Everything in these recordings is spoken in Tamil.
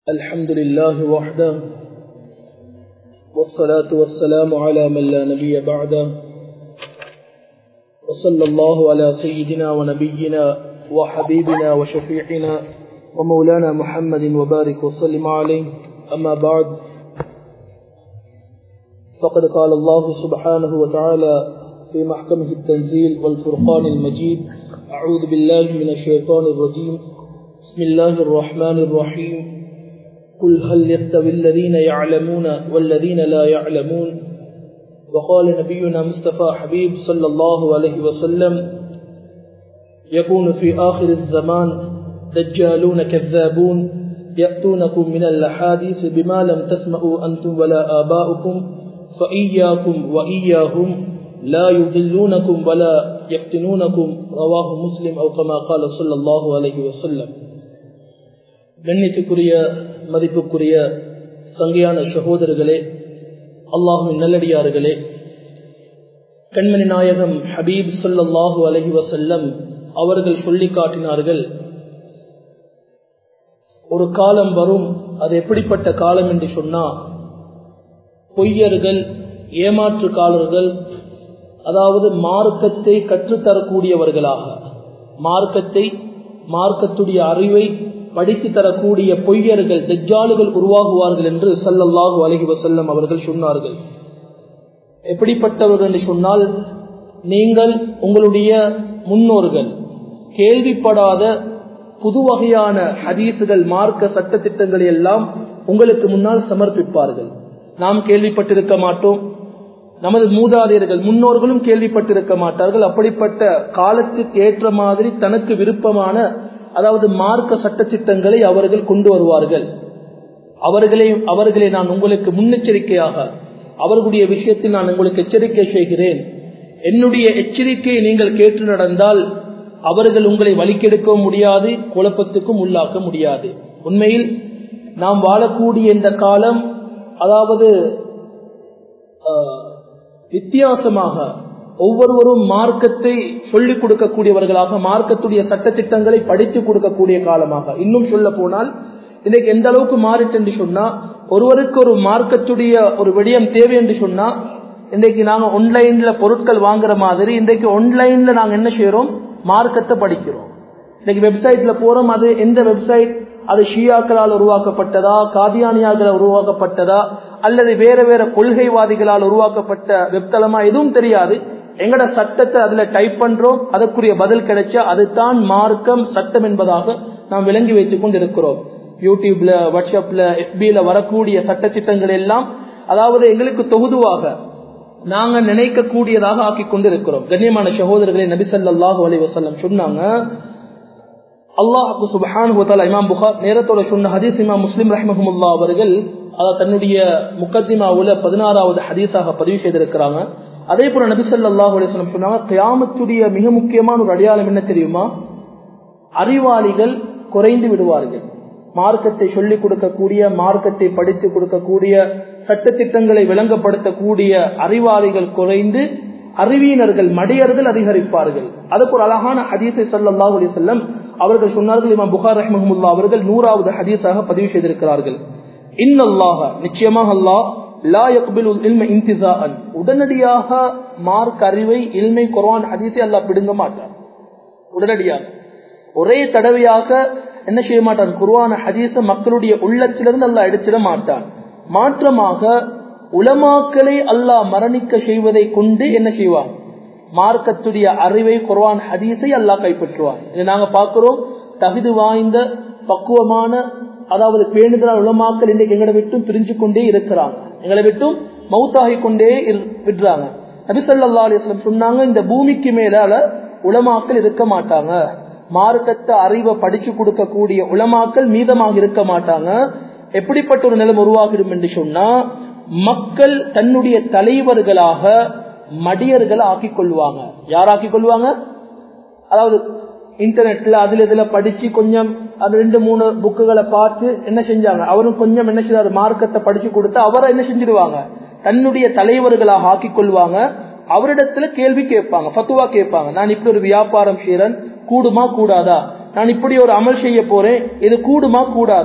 الحمد لله وحده والصلاة والسلام على من لا نبي بعده وصلى الله على سيدنا ونبينا وحبيبنا وشفيعنا ومولانا محمد وبارك وسلم عليه أما بعد فقد قال الله سبحانه وتعالى في محكمه التنزيل والفرقان المجيد أعوذ بالله من الشيطان الرجيم بسم الله الرحمن الرحيم قل هل يستوي الذين يعلمون والذين لا يعلمون وقال نبينا مصطفى حبيب صلى الله عليه وسلم يكون في آخر الزمان دجالون كذابون يأتونكم من الأحاديث بما لم تسمعوا أنتم ولا آباؤكم فإياكم وإياهم لا يضلونكم ولا يفتنونكم رواه مسلم أو كما قال صلى الله عليه وسلم கண்ணியத்துக்குரிய மதிப்புக்குரிய சங்கையான சகோதரர்களே அல்லாஹுவின் நல்லடியார்களே கண்மணி நாயகம் ஹபீப் சொல்லல்லாஹு அலஹி வசல்லம் அவர்கள் சொல்லி காட்டினார்கள் ஒரு காலம் வரும் அது எப்படிப்பட்ட காலம் என்று சொன்னா பொய்யர்கள் ஏமாற்றுக்காரர்கள் அதாவது மார்க்கத்தை கற்றுத்தரக்கூடியவர்களாக மார்க்கத்தை மார்க்கத்துடைய அறிவை படித்து தரக்கூடிய பொய்யர்கள் தெஜாலுகள் உருவாகுவார்கள் என்று சல்லல்லாஹு அலஹி வசல்லம் அவர்கள் சொன்னார்கள் எப்படிப்பட்டவர்கள் என்று சொன்னால் நீங்கள் உங்களுடைய முன்னோர்கள் கேள்விப்படாத புது வகையான ஹதீசுகள் மார்க்க சட்ட திட்டங்களை எல்லாம் உங்களுக்கு முன்னால் சமர்ப்பிப்பார்கள் நாம் கேள்விப்பட்டிருக்க மாட்டோம் நமது மூதாதையர்கள் முன்னோர்களும் கேள்விப்பட்டிருக்க மாட்டார்கள் அப்படிப்பட்ட காலத்துக்கு ஏற்ற மாதிரி தனக்கு விருப்பமான அதாவது மார்க்க சட்ட திட்டங்களை அவர்கள் கொண்டு வருவார்கள் அவர்களை அவர்களை நான் உங்களுக்கு முன்னெச்சரிக்கையாக அவர்களுடைய விஷயத்தில் நான் உங்களுக்கு எச்சரிக்கை செய்கிறேன் என்னுடைய எச்சரிக்கையை நீங்கள் கேட்டு நடந்தால் அவர்கள் உங்களை வலிக்கெடுக்கவும் முடியாது குழப்பத்துக்கும் உள்ளாக்க முடியாது உண்மையில் நாம் வாழக்கூடிய இந்த காலம் அதாவது வித்தியாசமாக ஒவ்வொருவரும் மார்க்கத்தை சொல்லிக் கொடுக்கக்கூடியவர்களாக மார்க்கத்துடைய சட்டத்திட்டங்களை படித்து கொடுக்கக்கூடிய காலமாக இன்னும் சொல்ல போனால் இன்னைக்கு எந்த அளவுக்கு மாறிட்டு என்று சொன்னா ஒருவருக்கு ஒரு மார்க்கத்துடைய ஒரு விடயம் தேவை என்று சொன்னா இன்றைக்கு நாங்க ஒன்லைன்ல பொருட்கள் வாங்குற மாதிரி இன்றைக்கு ஒன்லைன்ல நாங்க என்ன செய்யறோம் மார்க்கத்தை படிக்கிறோம் இன்னைக்கு வெப்சைட்ல போறோம் அது எந்த வெப்சைட் அது ஷியாக்களால் உருவாக்கப்பட்டதா காதியானியாக்களால் உருவாக்கப்பட்டதா அல்லது வேற வேற கொள்கைவாதிகளால் உருவாக்கப்பட்ட வெப்தளமா எதுவும் தெரியாது எங்கட சட்டத்தை அதுல டைப் பண்றோம் அதற்குரிய பதில் கிடைச்சா அதுதான் மார்க்கம் சட்டம் என்பதாக நாம் விளங்கி வைத்துக் கொண்டு இருக்கிறோம் யூடியூப்ல வாட்ஸ்அப்ல எஃபில வரக்கூடிய சட்ட திட்டங்கள் எல்லாம் அதாவது எங்களுக்கு தொகுதுவாக நாங்க நினைக்கக்கூடியதாக ஆக்கி கொண்டு இருக்கிறோம் கண்ணியமான சகோதரர்களை நபிசல்லாஹு அலி வசல்லம் சொன்னாங்க அல்லாஹு சுபஹான் இமாம் புகார் நேரத்தோட சொன்ன ஹதீஸ் இமாம் முஸ்லிம் ரஹமஹமுல்லா அவர்கள் தன்னுடைய முக்கத்திமாவுல பதினாறாவது ஹதீஸாக பதிவு செய்திருக்கிறாங்க அதே போல நபிசல்லாஹு அலிஸ்லம் சொன்னாங்க கியாமத்துடைய மிக முக்கியமான ஒரு அடையாளம் என்ன தெரியுமா அறிவாளிகள் குறைந்து விடுவார்கள் மார்க்கத்தை சொல்லிக் கொடுக்கக்கூடிய மார்க்கத்தை படித்து கொடுக்கக்கூடிய சட்டத்திட்டங்களை விளங்கப்படுத்தக்கூடிய அறிவாளிகள் குறைந்து அறிவியினர்கள் மடியர்கள் அதிகரிப்பார்கள் அதுக்கு ஒரு அழகான ஹதீஸை சல்லாஹ் அலி செல்லம் அவர்கள் சொன்னார்கள் இமாம் புகார் ரஹ்மஹமுல்லா அவர்கள் நூறாவது ஹதீஸாக பதிவு செய்திருக்கிறார்கள் இன்னல்லாக நிச்சயமாக அல்லாஹ் லா யக்பிலுல் இல்ம இன்திசாஅன் உடனடியாக மார்க் அறிவை இல்மை குர்ஆன் ஹதீஸை அல்லாஹ் பிடுங்க மாட்டார் உடனடியாக ஒரே தடவையாக என்ன செய்ய மாட்டான் குர்ஆன் ஹதீஸ மக்களுடைய உள்ளத்திலிருந்து அல்லாஹ் எடுத்திட மாட்டான் மாற்றமாக உலமாக்களை அல்லாஹ் மரணிக்க செய்வதை கொண்டு என்ன செய்வான் மார்க்கத்துடைய அறிவை குர்ஆன் ஹதீஸை அல்லாஹ் கைப்பற்றுவான் இதை நாங்க பார்க்கிறோம் தகுதி வாய்ந்த பக்குவமான அதாவது பேணுதலால் உலமாக்கள் இன்றைக்கு எங்களை விட்டும் பிரிஞ்சு கொண்டே இருக்கிறாங்க எங்களை விட்டும் மவுத்தாகி கொண்டே விடுறாங்க நபிசல்லா அலிஸ்லம் சொன்னாங்க இந்த பூமிக்கு மேலால உலமாக்கள் இருக்க மாட்டாங்க மார்க்கத்தை அறிவை படிச்சு கொடுக்கக்கூடிய உலமாக்கள் மீதமாக இருக்க மாட்டாங்க எப்படிப்பட்ட ஒரு நிலம் உருவாகிடும் என்று சொன்னா மக்கள் தன்னுடைய தலைவர்களாக மடியர்களை ஆக்கிக் கொள்வாங்க யார் ஆக்கிக் கொள்வாங்க அதாவது இன்டர்நெட்ல அதுல இதுல படிச்சு கொஞ்சம் அது ரெண்டு மூணு புக்குகளை பார்த்து என்ன செஞ்சாங்க அவரும் கொஞ்சம் என்ன செய்தார் மார்க்கத்தை படிச்சு கொடுத்து அவரை என்ன செஞ்சிருவாங்க தன்னுடைய தலைவர்களாக ஆக்கிக் கொள்வாங்க அவரிடத்துல கேள்வி கேட்பாங்க பத்துவா கேட்பாங்க நான் இப்படி ஒரு வியாபாரம் செய்யறேன் கூடுமா கூடாதா நான் இப்படி ஒரு அமல் செய்ய போறேன் இது கூடுமா கூடாதா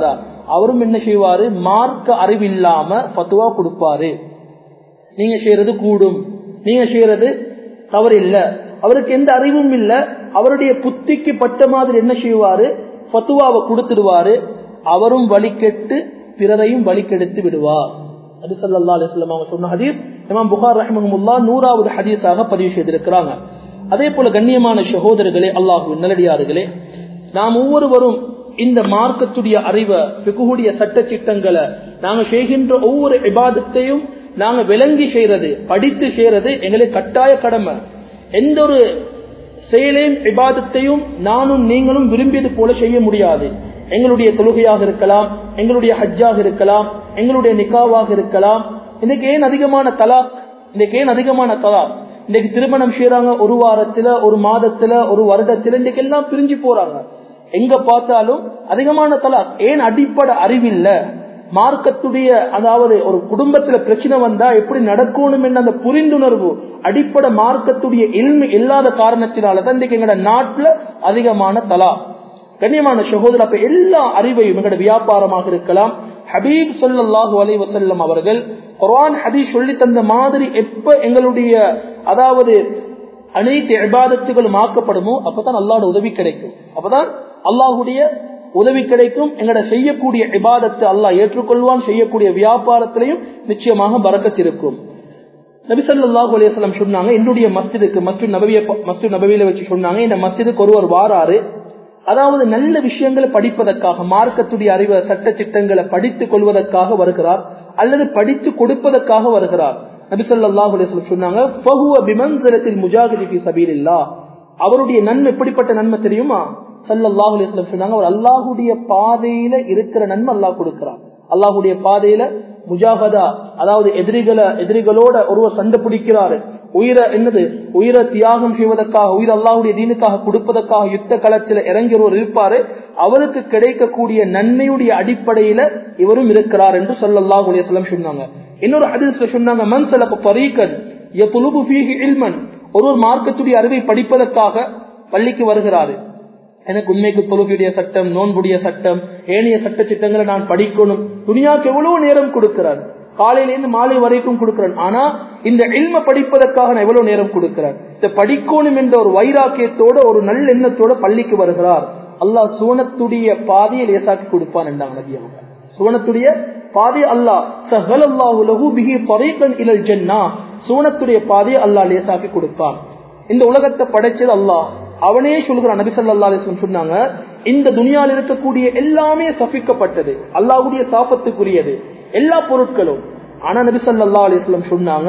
அவரும் என்ன செய்வாரு மார்க்க அறிவில்லாம பத்துவா கொடுப்பாரு நீங்க செய்யறது கூடும் நீங்க செய்யறது தவறு இல்ல அவருக்கு எந்த அறிவும் இல்ல அவருடைய புத்திக்கு பட்ட மாதிரி என்ன செய்வாரு பத்துவாவை கொடுத்துடுவாரு அவரும் வழிகெட்டு பிறரையும் வழிகெடுத்து விடுவார் அது சல்லா அலிஸ்லாம் அவங்க சொன்ன ஹதீஸ் இமாம் புகார் ரஹ்மஹமுல்லா நூறாவது ஹதீஸாக பதிவு செய்திருக்கிறாங்க அதே போல கண்ணியமான சகோதரர்களே அல்லாஹு நல்லடியார்களே நாம் ஒவ்வொருவரும் இந்த மார்க்கத்துடைய அறிவை பிகுடைய சட்ட சிட்டங்களை நாங்க செய்கின்ற ஒவ்வொரு விவாதத்தையும் நாங்க விளங்கி செய்யறது படித்து செய்யறது எங்களுக்கு கட்டாய கடமை எந்த ஒரு செயலையும் விவாதத்தையும் நானும் நீங்களும் விரும்பியது போல செய்ய முடியாது எங்களுடைய தொழுகையாக இருக்கலாம் எங்களுடைய ஹஜ்ஜாக இருக்கலாம் எங்களுடைய நிக்காவாக இருக்கலாம் இன்னைக்கு ஏன் அதிகமான தலாக் இன்னைக்கு ஏன் அதிகமான தலாக் இன்னைக்கு திருமணம் செய்யறாங்க ஒரு வாரத்துல ஒரு மாதத்துல ஒரு வருடத்துல இன்னைக்கு எல்லாம் பிரிஞ்சு போறாங்க எங்க பார்த்தாலும் அதிகமான தலாக் ஏன் அடிப்படை அறிவில்ல மார்க்கத்துடைய அதாவது ஒரு குடும்பத்துல பிரச்சனை வந்தா எப்படி நடக்கணும் என்ற அந்த புரிந்துணர்வு அடிப்படை மார்க்கத்துடைய இல்மு இல்லாத காரணத்தினாலதான் இன்னைக்கு எங்களோட நாட்டுல அதிகமான தலா கண்ணியமான சகோதரர் அப்ப எல்லா அறிவையும் எங்களோட வியாபாரமாக இருக்கலாம் ஹபீப் சொல்லாஹு அலை வசல்லம் அவர்கள் குரான் ஹபீப் சொல்லி தந்த மாதிரி எப்ப எங்களுடைய அதாவது அனைத்து இபாதத்துகளும் ஆக்கப்படுமோ அப்பதான் அல்லாட உதவி கிடைக்கும் அப்பதான் அல்லாஹுடைய உதவி கிடைக்கும் எங்கட செய்யக்கூடிய இபாதத்தை அல்லாஹ் ஏற்றுக்கொள்வான் செய்யக்கூடிய வியாபாரத்திலையும் நிச்சயமாக பறக்கத்திருக்கும் நபிசல்லாஹு அலையம் சொன்னாங்க என்னுடைய மஸ்ஜிதுக்கு மஸ்ஜித் நபவிய மஸ்ஜித் நபவியில வச்சு சொன்னாங்க இந்த மஸ்ஜிதுக்கு ஒருவர் வாராரு அதாவது நல்ல விஷயங்களை படிப்பதற்காக மார்க்கத்துடைய அறிவு சட்ட திட்டங்களை படித்துக் கொள்வதற்காக வருகிறார் அல்லது படித்து கொடுப்பதற்காக வருகிறார் நபிசல்லாஹு அலையம் சொன்னாங்க அவருடைய நன்மை எப்படிப்பட்ட நன்மை தெரியுமா சல்லாஹு அலிஸ்லம் சொன்னாங்க அவர் அல்லாஹுடைய பாதையில இருக்கிற நன்மை அல்லாஹ் கொடுக்கிறார் அல்லாஹுடைய பாதையில முஜாகதா அதாவது எதிரிகளை எதிரிகளோட ஒருவர் சண்டை பிடிக்கிறாரு உயிரை என்னது உயிரை தியாகம் செய்வதற்காக உயிர் அல்லாஹுடைய தீனுக்காக கொடுப்பதற்காக யுத்த களத்தில் இறங்கிறவர் இருப்பாரு அவருக்கு கிடைக்கக்கூடிய நன்மையுடைய அடிப்படையில இவரும் இருக்கிறார் என்று சொல்லல்லாஹு அலிஸ்லம் சொன்னாங்க இன்னொரு ஹதீஸ்ல சொன்னாங்க மன் சலப்பு பரீக்கன் எப்புலுபு ஃபீஹி இல்மன் ஒருவர் மார்க்கத்துடைய அறிவை படிப்பதற்காக பள்ளிக்கு வருகிறாரு எனக்கு உண்மைக்கு தொழுகையுடைய சட்டம் நோன்புடைய சட்டம் ஏனைய சட்ட சிட்டங்களை நான் படிக்கணும் துணியாவுக்கு எவ்வளவு நேரம் கொடுக்கிறார் காலையிலேருந்து மாலை வரைக்கும் கொடுக்கிறேன் ஆனா இந்த இல்ம படிப்பதற்காக நான் எவ்வளவு நேரம் கொடுக்கிறேன் இந்த படிக்கணும் என்ற ஒரு வைராக்கியத்தோட ஒரு நல்ல எண்ணத்தோட பள்ளிக்கு வருகிறார் அல்லாஹ் சுவனத்துடைய பாதையை லேசாக்கி கொடுப்பான் என்றாங்க நபி அவங்க சுவனத்துடைய பாதை அல்லாஹ் சஹலல்லாஹு பிஹி தரீகன் இலல் ஜன்னா சுவனத்துடைய பாதையை அல்லாஹ் லேசாக்கி கொடுப்பான் இந்த உலகத்தை படைச்சது அல்லாஹ் அவனே சொல்கிறான் நபி சொல்லா அலிஸ்லம் சொன்னாங்க இந்த துனியாவில் இருக்கக்கூடிய எல்லாமே சபிக்கப்பட்டது அல்லாஹுடைய சாபத்துக்குரியது எல்லா பொருட்களும் ஆனா நபி சொல்லா அலிஸ்லம் சொன்னாங்க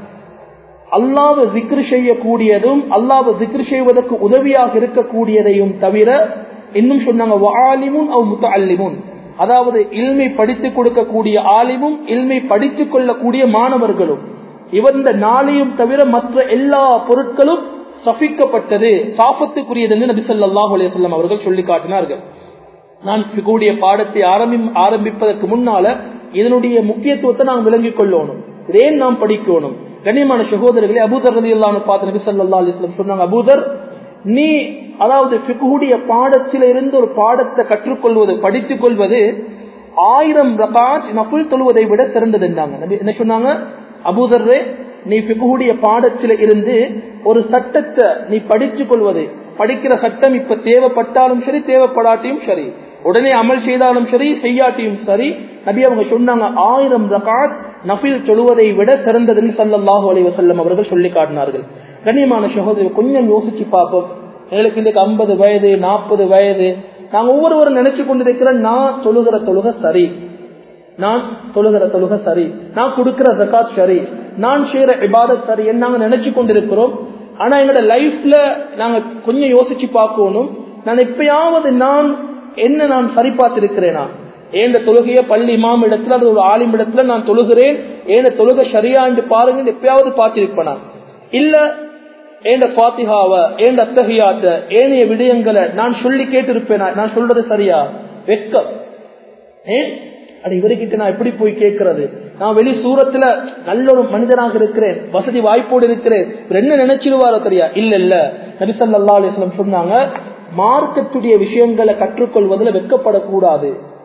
அல்லாவை ஜிக்ரு செய்யக்கூடியதும் அல்லாவை ஜிக்ரு செய்வதற்கு உதவியாக இருக்கக்கூடியதையும் தவிர இன்னும் சொன்னாங்க ஆலிமுன் அவ் முத்த அல்லிமுன் அதாவது இல்மை படித்துக் கொடுக்கக்கூடிய ஆலிமும் இல்மை படித்துக் கொள்ளக்கூடிய மாணவர்களும் இவர் இந்த நாளையும் தவிர மற்ற எல்லா பொருட்களும் சபிக்கப்பட்டது சாபத்துக்குரியது என்று நபி சொல்லாஹு அலையம் அவர்கள் சொல்லி காட்டினார்கள் நான் கூடிய பாடத்தை ஆரம்பி ஆரம்பிப்பதற்கு முன்னால இதனுடைய முக்கியத்துவத்தை நாம் விளங்கிக் கொள்ளணும் இதேன் நாம் படிக்கணும் கண்ணியமான சகோதரர்களே அபூதர் ரதி அல்லான்னு பார்த்து நபி சொல்லா அலிஸ்லாம் சொன்னாங்க அபூதர் நீ அதாவது பிகுடைய பாடத்தில இருந்து ஒரு பாடத்தை கற்றுக்கொள்வது படித்துக் கொள்வது ஆயிரம் ரகாத் நபுல் தொழுவதை விட சிறந்தது என்றாங்க என்ன சொன்னாங்க அபூதர்ரே நீ பிகுடைய பாடத்தில இருந்து ஒரு சட்டத்தை நீ படித்துக் கொள்வது படிக்கிற சட்டம் இப்ப தேவைப்பட்டாலும் சரி தேவைப்படாட்டியும் சரி உடனே அமல் செய்தாலும் சரி செய்யாட்டியும் சரி நபி அவங்க சொன்னாங்க ஆயிரம் ரகாத் நபில் சொல்லுவதை விட சிறந்ததுன்னு சல்லாஹூ அலி வசல்லம் அவர்கள் சொல்லி காட்டினார்கள் கண்ணியமான சகோதரி கொஞ்சம் யோசிச்சு பார்ப்போம் எங்களுக்கு இன்றைக்கு ஐம்பது வயது நாற்பது வயது நாங்க ஒவ்வொருவரும் நினைச்சு கொண்டிருக்கிற நான் தொழுகிற தொழுக சரி நான் தொழுகிற தொழுக சரி நான் கொடுக்கிற ஜக்காத் சரி நான் செய்யற இபாதத் சரி நாங்க நினைச்சு கொண்டிருக்கிறோம் ஆனா எங்களோட லைஃப்ல நாங்க கொஞ்சம் யோசிச்சு பார்க்கணும் நான் எப்பயாவது நான் என்ன நான் சரி பார்த்திருக்கிறேனா ஏந்த தொழுகைய பள்ளி இமாம் இடத்துல அது ஒரு ஆலிம் இடத்துல நான் தொழுகிறேன் ஏந்த தொழுகை சரியா என்று பாருங்க எப்பயாவது பார்த்திருப்பேனா இல்ல ஏண்ட பாத்திகாவ ஏண்ட அத்தகையாத்த ஏனைய விடயங்களை நான் சொல்லி கேட்டிருப்பேனா நான் சொல்றது சரியா வெக்கம் ஏன் அட இவர்கிட்ட நான் எப்படி போய் கேட்கறது நான் வெளி சூரத்துல நல்ல ஒரு மனிதனாக இருக்கிறேன் வசதி வாய்ப்போடு இருக்கிறேன் என்ன நினைச்சிருவாரோ தெரியா இல்ல இல்ல நபிசல்லா அலிஸ்லம் சொன்னாங்க மார்க்கத்துடைய விஷயங்களை கற்றுக்கொள்வதில் வெக்கப்படக்கூடாது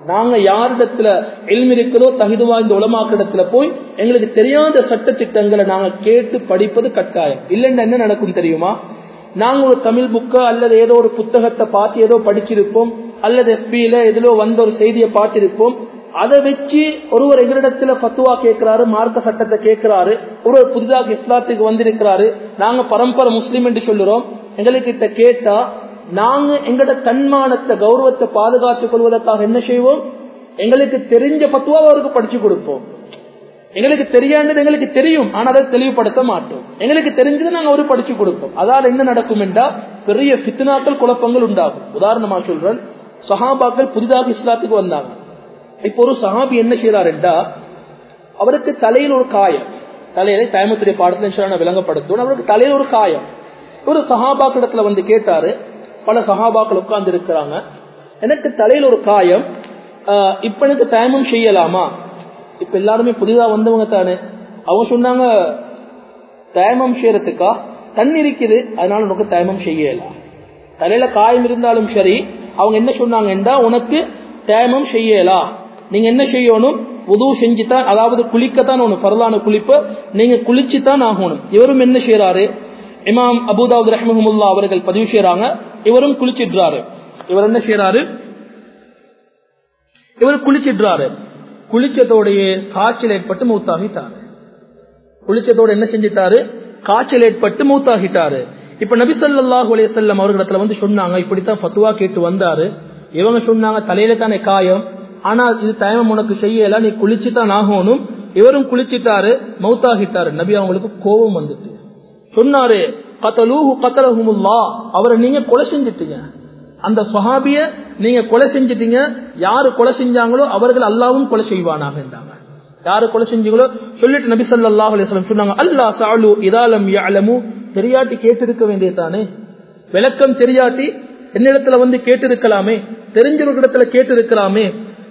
நாங்க யாரிடத்துல எல்மி இருக்கிறதோ தகுதி வாய்ந்த உலமாக்கிடத்துல போய் எங்களுக்கு தெரியாத சட்ட திட்டங்களை நாங்க கேட்டு படிப்பது கட்டாயம் இல்லைன்னா என்ன நடக்கும் தெரியுமா நாங்க ஒரு தமிழ் புக்க அல்லது ஏதோ ஒரு புத்தகத்தை பார்த்து ஏதோ படிச்சிருப்போம் அல்லது எஃபியில எதிலோ வந்த ஒரு செய்தியை பார்த்திருப்போம் அதை வச்சு ஒருவர் எங்களிடத்துல பத்துவா கேட்கிறாரு மார்க்க சட்டத்தை கேட்கிறாரு ஒருவர் புதிதாக இஸ்லாத்துக்கு வந்திருக்கிறாரு நாங்க பரம்பரை முஸ்லீம் என்று சொல்லுறோம் எங்களுக்கு கேட்டா நாங்க எங்கட தன்மானத்தை கௌரவத்தை பாதுகாத்துக் கொள்வதற்காக என்ன செய்வோம் எங்களுக்கு தெரிஞ்ச பத்துவா அவருக்கு படிச்சு கொடுப்போம் எங்களுக்கு தெரியாதது எங்களுக்கு தெரியும் ஆனா அதை தெளிவுபடுத்த மாட்டோம் எங்களுக்கு தெரிஞ்சது நாங்க ஒரு படிச்சு கொடுப்போம் அதால் என்ன நடக்கும் என்றால் பெரிய சித்தனாக்கள் குழப்பங்கள் உண்டாகும் உதாரணமா சொல்றேன் சஹாபாக்கள் புதிதாக இஸ்லாத்துக்கு வந்தாங்க இப்போ ஒரு சஹாபி என்ன செய்யறார் என்றா அவருக்கு தலையில் ஒரு காயம் தலையில தயமத்துடைய பாடத்துல விளங்கப்படுத்தும் அவருக்கு தலையில் ஒரு காயம் ஒரு சஹாபாக்கிடத்துல வந்து கேட்டாரு பல சஹாபாக்கள் உட்கார்ந்து இருக்கிறாங்க எனக்கு தலையில் ஒரு காயம் இப்ப எனக்கு தயமம் செய்யலாமா இப்ப எல்லாருமே புதிதா வந்தவங்க தானே அவங்க சொன்னாங்க தயமம் செய்யறதுக்கா தண்ணி இருக்குது அதனால உனக்கு தயமம் செய்யலாம் தலையில காயம் இருந்தாலும் சரி அவங்க என்ன சொன்னாங்கன்னா உனக்கு தயமம் செய்யலாம் நீங்க என்ன செய்யணும் உதவு செஞ்சுதான் அதாவது குளிக்கத்தான் ஒண்ணு பரலான குளிப்பு நீங்க குளிச்சுதான் ஆகணும் இவரும் என்ன செய்யறாரு இமாம் அபுதாவுத் ரஹ்மஹமுல்லா அவர்கள் பதிவு செய்யறாங்க இவரும் குளிச்சிடுறாரு இவர் என்ன செய்யறாரு இவர் குளிச்சிடுறாரு குளிச்சதோடைய காய்ச்சல் ஏற்பட்டு மூத்தாகிட்டாரு குளிச்சதோட என்ன செஞ்சிட்டாரு காய்ச்சல் ஏற்பட்டு மூத்தாகிட்டாரு இப்ப நபிசல்லாஹு அலையம் அவர்களிடத்துல வந்து சொன்னாங்க இப்படித்தான் ஃபத்துவா கேட்டு வந்தாரு இவங்க சொன்னாங்க தலையில தானே காயம் ஆனா இது தயமம் உனக்கு செய்யல நீ குளிச்சுதான் ஆகணும் இவரும் குளிச்சிட்டாரு மௌத்தாகிட்டாரு நபி அவங்களுக்கு கோபம் வந்துட்டு சொன்னாரு கத்தலூஹு கத்தலஹுமுல்லா அவரை நீங்க கொலை செஞ்சிட்டீங்க அந்த சுஹாபிய நீங்க கொலை செஞ்சிட்டீங்க யாரு கொலை செஞ்சாங்களோ அவர்கள் அல்லாவும் கொலை செய்வானாக என்றாங்க யாரு கொலை செஞ்சீங்களோ சொல்லிட்டு நபி சல்லாஹ் அலிஸ்லாம் சொன்னாங்க அல்லா சாலு இதாலம் யாலமு தெரியாட்டி கேட்டிருக்க வேண்டியதானே விளக்கம் தெரியாட்டி என்னிடத்துல வந்து கேட்டிருக்கலாமே தெரிஞ்சவர்களிடத்துல கேட்டிருக்கலாமே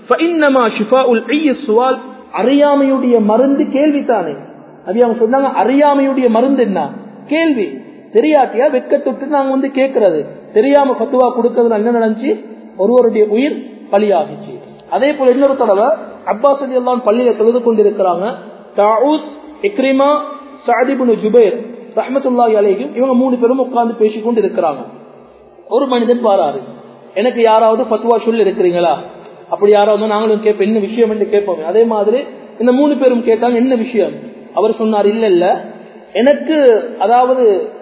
அறியாமையுடைய மருந்து கேள்வித்தானே அது அவங்க சொன்னாங்க அறியாமையுடைய மருந்து என்ன கேள்வி தெரியாட்டியா வெக்கத்தொட்டு நாங்க வந்து கேட்கறது தெரியாம பத்துவா கொடுக்கறது என்ன நடந்துச்சு ஒருவருடைய உயிர் பலியாகிச்சு அதே போல இன்னொரு தடவை அப்பாஸ் அலி எல்லாம் பள்ளியில தொழுது கொண்டிருக்கிறாங்க தாவூஸ் இக்ரிமா சாதிபுனு ஜுபேர் ரஹமத்துல்லாஹி அலைக்கும் இவங்க மூணு பேரும் உட்கார்ந்து பேசிக் கொண்டு இருக்கிறாங்க ஒரு மனிதன் பாராரு எனக்கு யாராவது பத்துவா சொல்லி இருக்கிறீங்களா அப்படி யாராவது நாங்களும் கேட்போம் என்ன விஷயம் என்று கேட்போம் அதே மாதிரி இந்த மூணு பேரும் கேட்டாங்க என்ன விஷயம் அவர் சொன்னார் இல்ல இல்ல எனக்கு அதாவது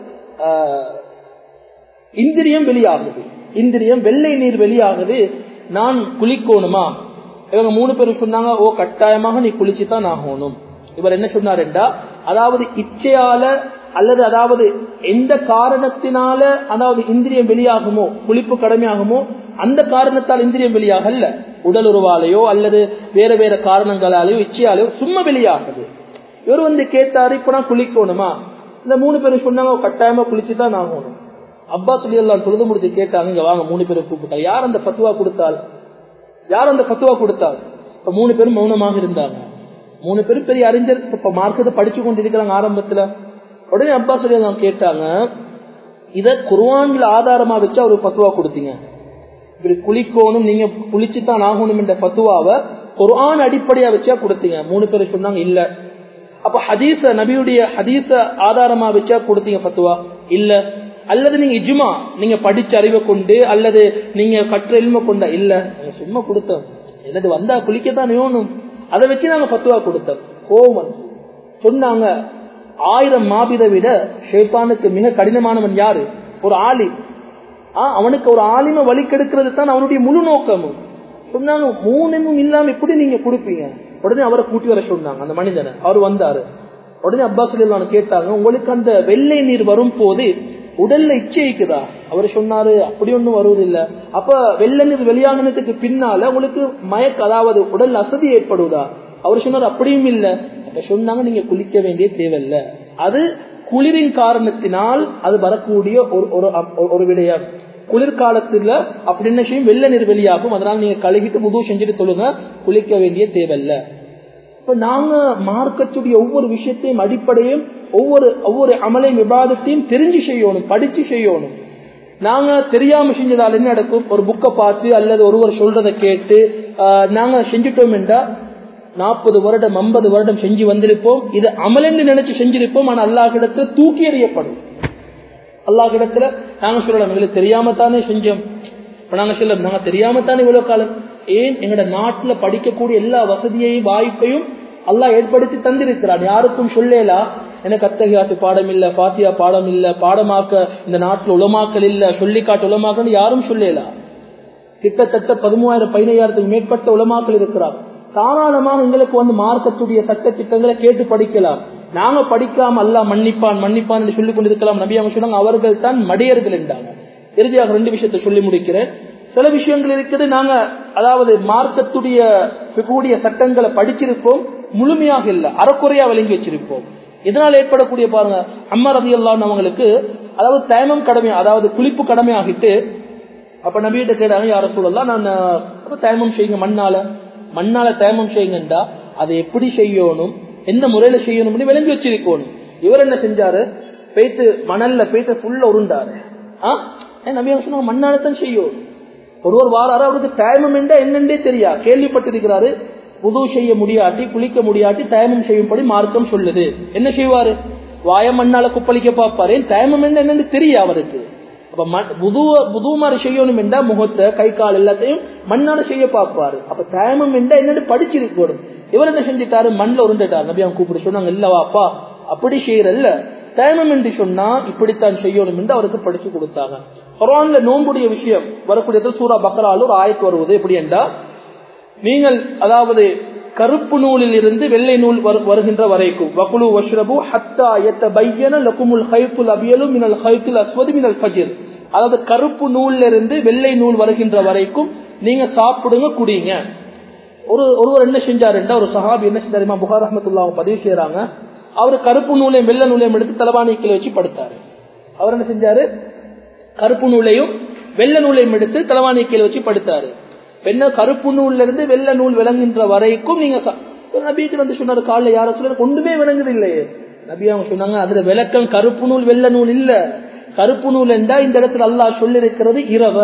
இந்திரியம் வெளியாகுது இந்திரியம் வெள்ளை நீர் வெளியாகுது நான் குளிக்கணுமா இவங்க மூணு பேரும் சொன்னாங்க ஓ கட்டாயமாக நீ குளிச்சுதான் ஆகணும் இவர் என்ன சொன்னாருண்டா அதாவது இச்சையால அல்லது அதாவது எந்த காரணத்தினால அதாவது இந்திரியம் வெளியாகுமோ குளிப்பு கடமையாகுமோ அந்த காரணத்தால் இந்திரியம் வெளியாகல உடல் உருவாலேயோ அல்லது வேற வேற காரணங்களாலேயோ இச்சையாலேயோ சும்மா வெளியாகுது இவர் வந்து கேட்டாரு இப்ப நான் குளிக்கணுமா இந்த மூணு பேரும் சொன்னாங்க கட்டாயமா குளிச்சுதான் ஆகணும் அப்பா சொல்லி எல்லாம் தொழுது முடிச்சு கேட்டாங்க இங்க வாங்க மூணு பேரும் கூப்பிட்டா யார் அந்த பத்துவா கொடுத்தால் யார் அந்த பத்துவா கொடுத்தால் இப்ப மூணு பேரும் மௌனமாக இருந்தாங்க மூணு பேரும் பெரிய அறிஞர் இப்ப மார்க்கத்தை படிச்சு கொண்டிருக்கிறாங்க ஆரம்பத்துல உடனே அப்பா சொல்லி எல்லாம் கேட்டாங்க இத குர்வான்ல ஆதாரமா வச்சு அவரு பத்துவா கொடுத்தீங்க இப்படி குளிக்கணும் நீங்க குளிச்சுதான் ஆகணும் என்ற பத்துவாவை குர்ஆன் அடிப்படையா வச்சா கொடுத்தீங்க மூணு பேர் சொன்னாங்க இல்ல அப்ப ஹதீச நபியுடைய ஹதீச ஆதாரமா வச்சா கொடுத்தீங்க பத்துவா இல்ல அல்லது நீங்க இஜுமா நீங்க படிச்ச அறிவை கொண்டு அல்லது நீங்க கற்ற எல்மை கொண்ட இல்ல சும்மா கொடுத்தோம் எனது வந்தா குளிக்கத்தான் வேணும் அதை வச்சு நாங்க பத்துவா கொடுத்தோம் கோவம் சொன்னாங்க ஆயிரம் மாபிதை விட ஷேத்தானுக்கு மிக கடினமானவன் யாரு ஒரு ஆலி அவனுக்கு ஒரு ஆலிம வழி கெடுக்கிறது தான் அவனுடைய முழு நோக்கமும் சொன்னாங்க மூணுமும் இல்லாம எப்படி நீங்க கொடுப்பீங்க உடனே அவரை கூட்டி வர சொன்னாங்க அந்த மனிதனை அவர் வந்தாரு உடனே அப்பாஸ் கேட்டாங்க உங்களுக்கு அந்த வெள்ளை நீர் வரும் போது உடல்ல இச்சைக்குதா அவர் சொன்னாரு அப்படி ஒண்ணும் வருவதில்லை அப்ப வெள்ளை நீர் வெளியாகினதுக்கு பின்னால உங்களுக்கு மயக்க அதாவது உடல் அசதி ஏற்படுவதா அவர் சொன்னார் அப்படியும் இல்ல அப்ப சொன்னாங்க நீங்க குளிக்க வேண்டிய தேவையில்ல அது குளிரின் காரணத்தினால் அது வரக்கூடிய ஒரு ஒரு விடயம் குளிர்காலத்துல அப்படின்னு செய்யும் வெள்ள நீர் வெளியாகும் அதனால நீங்க கழுகிட்டு முது செஞ்சுட்டு தொழுங்க குளிக்க வேண்டிய தேவையில்ல இப்ப நாங்க மார்க்கத்துடைய ஒவ்வொரு விஷயத்தையும் அடிப்படையும் ஒவ்வொரு ஒவ்வொரு அமலை விவாதத்தையும் தெரிஞ்சு செய்யணும் படிச்சு செய்யணும் நாங்க தெரியாம செஞ்சதால் என்ன நடக்கும் ஒரு புக்கை பார்த்து அல்லது ஒருவர் சொல்றதை கேட்டு ஆஹ், நாங்க செஞ்சுட்டோம் என்றா நாற்பது வருடம் ஐம்பது வருடம் செஞ்சு வந்திருப்போம் இது அமலென்று நினைச்சு செஞ்சிருப்போம் ஆனா அல்லாஹ்விடத்துல தூக்கி எறியப்படும் அல்லாஹ்விடத்துல நாங்க சொல்லலாம் எங்களுக்கு தெரியாம தானே செஞ்சோம் இப்ப நாங்க சொல்ல நாங்க தெரியாம தானே இவ்வளவு காலம் ஏன் எங்கட நாட்டுல படிக்கக்கூடிய எல்லா வசதியையும் வாய்ப்பையும் அல்லாஹ் ஏற்படுத்தி தந்திருக்கிறான் யாருக்கும் சொல்லலா எனக்கு அத்தகையாத்து பாடம் இல்ல பாத்தியா பாடம் இல்ல பாடமாக்க இந்த நாட்டுல உலமாக்கல் இல்ல சொல்லிக்காட்டு உலமாக்கல் யாரும் சொல்லலா கிட்டத்தட்ட பதிமூவாயிரம் பதினையாயிரத்துக்கு மேற்பட்ட உலமாக்கள் இருக்கிறார் தாராளமாக எங்களுக்கு வந்து மார்க்கத்துடைய சட்ட திட்டங்களை கேட்டு படிக்கலாம் நாங்க படிக்காம அல்லாஹ் மன்னிப்பான் மன்னிப்பான் என்று சொல்லிக் கொண்டிருக்கலாம் நபி அவங்க சொன்னாங்க அவர்கள் தான் மடையர்கள் என்றாங்க இறுதியாக ரெண்டு விஷயத்தை சொல்லி முடிக்கிறேன் சில விஷயங்கள் இருக்குது நாங்க அதாவது மார்க்கத்துடைய கூடிய சட்டங்களை படிச்சிருப்போம் முழுமையாக இல்ல அறக்குறையா விளங்கி வச்சிருப்போம் இதனால் ஏற்படக்கூடிய பாருங்க அம்மா ரதி அவங்களுக்கு அதாவது தயமம் கடமை அதாவது குளிப்பு கடமை ஆகிட்டு அப்ப நபிகிட்ட கேட்டாங்க யார சொல்லலாம் நான் அப்ப தயமம் செய்யுங்க மண்ணால மண்ணால தயமம் செய்யுங்கண்டா அதை எப்படி செய்யணும் எந்த முறையில செய்யணும்னு விளங்கி வச்சிருக்கணும் இவர் என்ன செஞ்சாரு பேத்து மணல்ல பேத்து ஃபுல்லா உருண்டாரு ஆ ஏன் நபி அவங்க சொன்னாங்க மண்ணால தான் செய்யும் ஒருவர் வாராரு அவருக்கு தயமம் என்றா என்னென்றே தெரியா கேள்விப்பட்டிருக்கிறாரு புது செய்ய முடியாட்டி குளிக்க முடியாட்டி தயமம் செய்யும்படி மார்க்கம் சொல்லுது என்ன செய்வாரு வாய மண்ணால குப்பளிக்க பார்ப்பாரு ஏன் தயமம் என்ன என்னன்னு தெரியா அவருக்கு அப்ப மண் புதுவ புது மாதிரி செய்யணும் என்றா முகத்தை கை கால் எல்லாத்தையும் மண்ணால செய்ய பார்ப்பாரு அப்ப தயமம் என்றா என்னன்னு படிச்சிருக்கணும் இவர் என்ன செஞ்சுட்டாரு மண்ணில் உருண்டுட்டார் நபி அவங்க கூப்பிட்டு சொன்னாங்க இல்லவா அப்பா அப்படி செய்யறல்ல தயமம் என்று சொன்னா இப்படித்தான் செய்யணும் என்று அவருக்கு படிச்சு கொடுத்தாங்க குரான்ல நோம்புடைய விஷயம் வரக்கூடிய சூரா பக்ரால ஒரு ஆயத்து வருவது எப்படி என்றா நீங்கள் அதாவது கருப்பு நூலில் இருந்து வெள்ளை நூல் வரு- வருகின்ற வரைக்கும் வகுலு வஷ்ரபு ஹத்தா எத்த பையன லகுமுல் ஹைத்துல் அபியலு மினல் ஹைத்துல் அஸ்வதி மினல் ஃபஜிர் அதாவது கருப்பு நூல்ல இருந்து வெள்ளை நூல் வருகின்ற வரைக்கும் நீங்க சாப்பிடுங்க குடிங்க ஒரு ஒருவர் என்ன செஞ்சாருன்னா ஒரு சஹாபி என்ன செஞ்சாருமா புகார் ரஹமத்துல்லா பதிவு செய்யறாங்க அவர் கருப்பு நூலையும் வெள்ளை நூலையும் எடுத்து தலவாணி கீழே வச்சு படுத்தாரு அவர் என்ன செஞ்சாரு கருப்பு நூலையும் வெள்ளை நூலையும் எடுத்து தலவாணி கீழே வச்சு படுத்தாரு பெண்ண கருப்பு நூல்ல இருந்து வெள்ளை நூல் விளங்குகின்ற வரைக்கும் நீங்க சா- ஒரு நபிக்கு வந்து சொன்னாரு காலைல யார சொல்ல ஒன்றுமே விளங்குது இல்லையே நபி அவங்க சொன்னாங்க அதுல விளக்கம் கருப்பு நூல் வெள்ளை நூல் இல்ல கருப்பு நூல் என்றா இந்த இடத்துல அல்லாஹ் சொல்லிருக்கிறது இரவ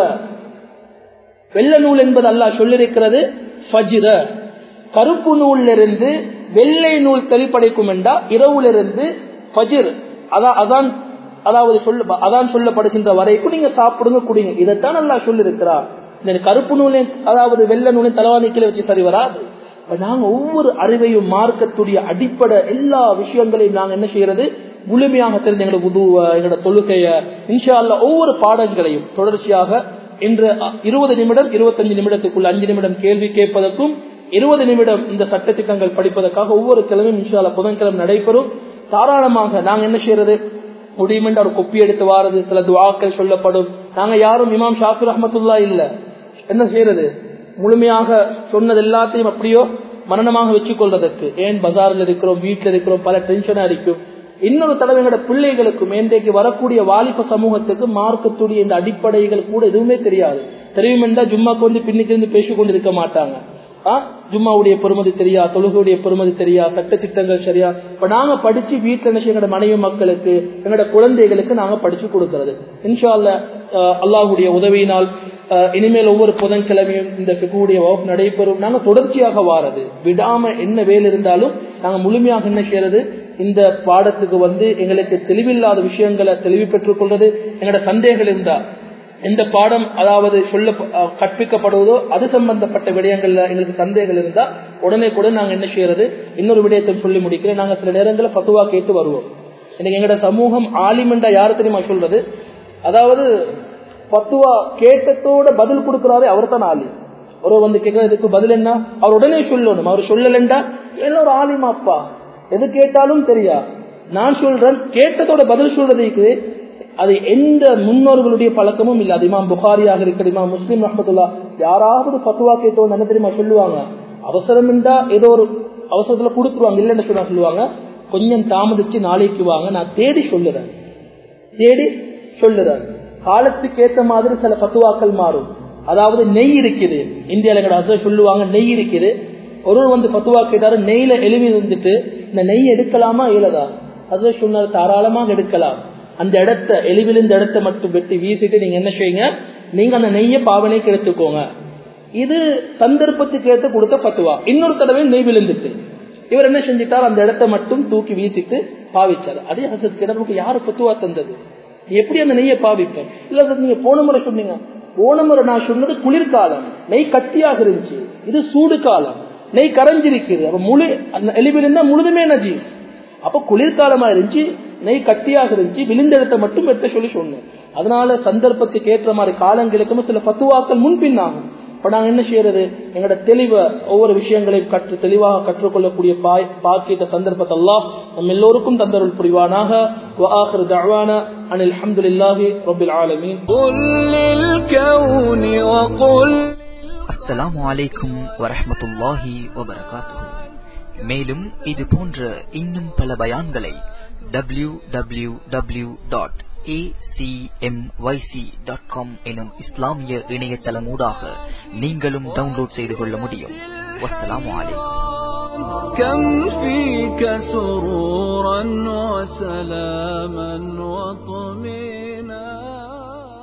வெள்ளை நூல் என்பது அல்லாஹ் சொல்லிருக்கிறது ஃபஜ்ர கருப்பு நூல்ல இருந்து வெள்ளை நூல் தெளிப்படைக்கும் என்றா இரவுலிருந்து ஃபஜ்ர் அதான் அதான் அதாவது சொல்ல அதான் சொல்லப்படுகின்ற வரைக்கும் நீங்க சாப்பிடுங்க குடிங்க இதைத்தான் அல்லாஹ் சொல்லிருக்கிறார் இந்த கருப்பு நூலை அதாவது வெள்ளை நூலை தலைவாணிக்கில வச்சு சரி வராது இப்ப நாங்க ஒவ்வொரு அறிவையும் மார்க்கத்துடைய அடிப்படை எல்லா விஷயங்களையும் நாங்க என்ன செய்யறது முழுமையாக தெரிஞ்ச எங்களோட உதுவ எங்களோட தொழுகைய இன்ஷா அல்லாஹ் ஒவ்வொரு பாடங்களையும் தொடர்ச்சியாக இன்று இருபது நிமிடம் இருபத்தஞ்சு நிமிடத்துக்குள்ள அஞ்சு நிமிடம் கேள்வி கேட்பதற்கும் இருபது நிமிடம் இந்த சட்டத்திட்டங்கள் படிப்பதற்காக ஒவ்வொரு கிழமையும் இன்ஷால்ல புதன்கிழமை நடைபெறும் தாராளமாக நாங்க என்ன செய்யறது முடியுமென்று அவர் கொப்பி எடுத்து வாரது சில துவாக்கள் சொல்லப்படும் நாங்க யாரும் இமாம் ஷாஃபி ரஹமத்துல்லா இல்ல என்ன செய்யறது முழுமையாக சொன்னது எல்லாத்தையும் அப்படியோ மரணமாக வச்சுக் கொள்றதற்கு ஏன் பஜார்ல இருக்கிறோம் வீட்டுல இருக்கிறோம் பல டென்ஷனா இருக்கும் இன்னொரு தடவை எங்களோட பிள்ளைகளுக்கும் இன்றைக்கு வரக்கூடிய வாலிப சமூகத்துக்கு மார்க்கத்துடைய இந்த அடிப்படைகள் கூட எதுவுமே தெரியாது தெரியும் என்றால் ஜும்மாக்கு வந்து பின்னுக்கு இருந்து பேசிக் கொண்டிருக்க மாட்டாங்க ஆ, ஜும்மாவுடைய பெருமதி தெரியா தொழுகையுடைய பெருமதி தெரியா சட்ட திட்டங்கள் சரியா இப்ப நாங்க படிச்சு வீட்டுல என்ன செய்ய, எங்களோட மனைவி மக்களுக்கு எங்களோட குழந்தைகளுக்கு நாங்க படிச்சு கொடுக்கிறது இன்ஷா அல்லா அல்லாஹுடைய உதவியினால் அஹ், இனிமேல் ஒவ்வொரு புதன்கிழமையும் இந்த பிக்குடைய வகுப்பு நடைபெறும் நாங்க தொடர்ச்சியாக வாரது விடாம என்ன வேலை இருந்தாலும் நாங்க முழுமையாக என்ன செய்யறது இந்த பாடத்துக்கு வந்து எங்களுக்கு தெளிவில்லாத விஷயங்களை தெளிவு பெற்றுக் கொள்றது எங்களோட சந்தேகங்கள் இருந்தா எந்த பாடம் அதாவது சொல்ல அஹ், கற்பிக்கப்படுவதோ அது சம்பந்தப்பட்ட விடயங்கள்ல எங்களுக்கு சந்தேகங்கள் இருந்தா உடனே கூட நாங்க என்ன செய்யறது இன்னொரு விடயத்தை சொல்லி முடிக்கிறேன் நாங்க சில நேரங்களில் பத்துவா கேட்டு வருவோம் இன்னைக்கு எங்களோட சமூகம் ஆலிமெண்டா யாரு தெரியுமா சொல்றது அதாவது பத்துவா கேட்டத்தோட பதில் கொடுக்கிறாரே அவர் தான் ஆலி ஒரு வந்து கேட்க இதுக்கு பதில் என்ன அவர் உடனே சொல்லணும் அவர் சொல்லலண்டா என்ன ஒரு ஆலிமாப்பா எது கேட்டாலும் தெரியா நான் சொல்றேன் கேட்டதோட பதில் சொல்றதுக்கு அது எந்த முன்னோர்களுடைய பழக்கமும் இல்லை அது இமாம் புகாரியாக இருக்கிற இமாம் முஸ்லீம் ரஹமத்துல்லா யாராவது பத்துவா கேட்டோம் என்ன தெரியுமா சொல்லுவாங்க அவசரம் இருந்தா ஏதோ ஒரு அவசரத்துல கொடுத்துருவாங்க இல்லைன்னு சொன்னா சொல்லுவாங்க கொஞ்சம் தாமதிச்சு நாளைக்கு வாங்க நான் தேடி சொல்லுறேன் தேடி சொல்லுறார் காலத்துக்கு ஏத்த மாதிரி சில பத்துவாக்கள் மாறும் அதாவது நெய் இருக்குது இந்தியால எங்கட ஹசரத் சொல்லுவாங்க நெய் இருக்குது ஒருவர் வந்து பத்துவா கேட்டாரு நெய்ல எழுதி இருந்துட்டு இந்த நெய் எடுக்கலாமா இயலதா ஹசரத் சொன்னார் தாராளமாக எடுக்கலாம் அந்த இடத்த எலிவிழுந்த இடத்த மட்டும் வெட்டி வீசிட்டு நீங்க என்ன செய்யுங்க நீங்க அந்த நெய்யை பாவனைக்கு எடுத்துக்கோங்க இது சந்தர்ப்பத்துக்கு ஏற்ற கொடுத்த பத்துவா இன்னொரு தடவை நெய் விழுந்துட்டு இவர் என்ன செஞ்சிட்டார் அந்த இடத்த மட்டும் தூக்கி வீசிட்டு பாவிச்சார் அதே ஹசத் கிடமுக்கு யாரு பத்துவா தந்தது நீ எப்படி அந்த நெய்யை பாவிப்பேன் இல்ல ஹசரத் நீங்க போன முறை சொன்னீங்க போன முறை நான் சொன்னது குளிர்காலம் நெய் கட்டியாக இருந்துச்சு இது சூடு காலம் நெய் கரைஞ்சிருக்குது அப்ப முழு அந்த எலிவிழுந்தா முழுதுமே நஜி அப்ப குளிர்காலமா இருந்துச்சு நெய் கட்டியாக இருந்துச்சு விழுந்த இடத்தை மட்டும் வெட்ட சொல்லி சொன்னேன் அதனால சந்தர்ப்பத்துக்கு ஏற்ற மாதிரி காலங்களுக்கும் சில பத்துவாக்கள் முன்பின்னாகும் இப்ப நாங்க என்ன செய்யறது எங்களோட தெளிவை ஒவ்வொரு விஷயங்களையும் கற்று தெளிவாக கற்றுக்கொள்ளக்கூடிய பாய் பாக்கியத்த சந்தர்ப்பத்தை அல்லாஹ் நம்ம எல்லோருக்கும் தந்தருள் புரிவானாக وآخر دعوانا أن الحمد لله رب العالمين قل للكون وقل அஸ்ஸலாமு அலைக்கும் வரஹ்மத்துல்லாஹி வபரகாத்துஹு மேலும் இது போன்ற இன்னும் பல பயான்களை W W W dot dot com எனும் இஸ்லாமிய இணையதளமூடாக நீங்களும் டவுன்லோட் செய்து கொள்ள முடியும் வஸ்ஸலாமு அலைக்கும் كم فيك سرورا وسلاما وطمينا